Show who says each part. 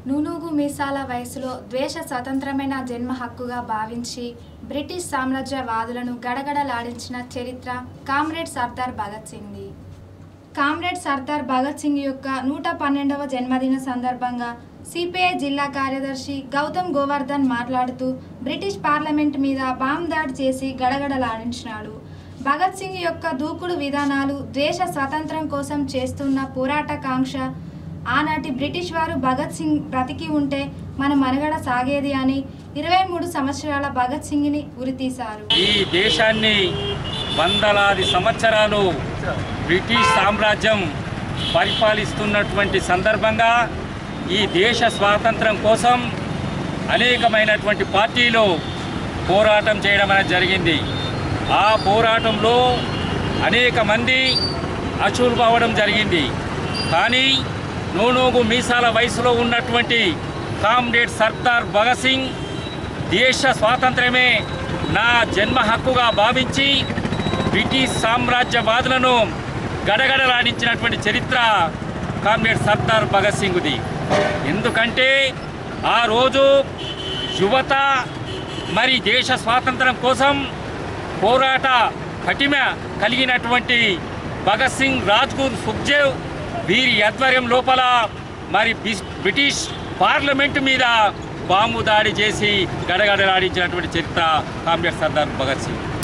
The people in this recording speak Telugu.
Speaker 1: నూనూగు మీసాల వయసులో ద్వేష స్వతంత్రమైన జన్మ హక్కుగా భావించి బ్రిటిష్ సామ్రాజ్యవాదులను గడగడలాడించిన చరిత్ర కామ్రేడ్ సర్దార్ భగత్ సింగ్ది కామ్రేడ్ సర్దార్ భగత్ సింగ్ యొక్క నూట పన్నెండవ జన్మదిన సందర్భంగా సిపిఐ జిల్లా కార్యదర్శి గౌతమ్ గోవర్ధన్ మాట్లాడుతూ బ్రిటిష్ పార్లమెంట్ మీద బాంబ్ దాడి చేసి గడగడలాడించినాడు భగత్ సింగ్ యొక్క దూకుడు విధానాలు దేశ స్వాతంత్రం కోసం చేస్తున్న పోరాటకాంక్ష ఆనాటి బ్రిటిష్ వారు భగత్ సింగ్ బ్రతికి ఉంటే మన మనుగడ సాగేది అని ఇరవై మూడు సంవత్సరాల భగత్ సింగ్ని ఉరితీశారు
Speaker 2: ఈ దేశాన్ని వందలాది సంవత్సరాలు బ్రిటిష్ సామ్రాజ్యం పరిపాలిస్తున్నటువంటి సందర్భంగా ఈ దేశ స్వాతంత్రం కోసం అనేకమైనటువంటి పార్టీలు పోరాటం చేయడం అనేది జరిగింది ఆ పోరాటంలో అనేక మంది అచూరుకోవడం జరిగింది కానీ నూనూగు మీసాల వయసులో ఉన్నటువంటి కామ్రేడ్ సర్దార్ భగత్ సింగ్ దేశ స్వాతంత్రమే నా జన్మ హక్కుగా భావించి బ్రిటిష్ సామ్రాజ్యవాదులను గడగడలాడించినటువంటి చరిత్ర కామ్రేడ్ సర్దార్ భగత్ సింగ్ది ఎందుకంటే ఆ రోజు యువత మరి దేశ స్వాతంత్రం కోసం పోరాట పటిమ కలిగినటువంటి భగత్ సింగ్ రాజ్గుర్ సుఖ్దేవ్ వీరి ఆధ్వర్యం లోపల మరి బిస్- బ్రిటిష్ పార్లమెంటు మీద బాంబు దాడి చేసి గడగడలాడించినటువంటి చరిత్ర కామ్రేడ్ సర్దార్ భగత్ సింగ్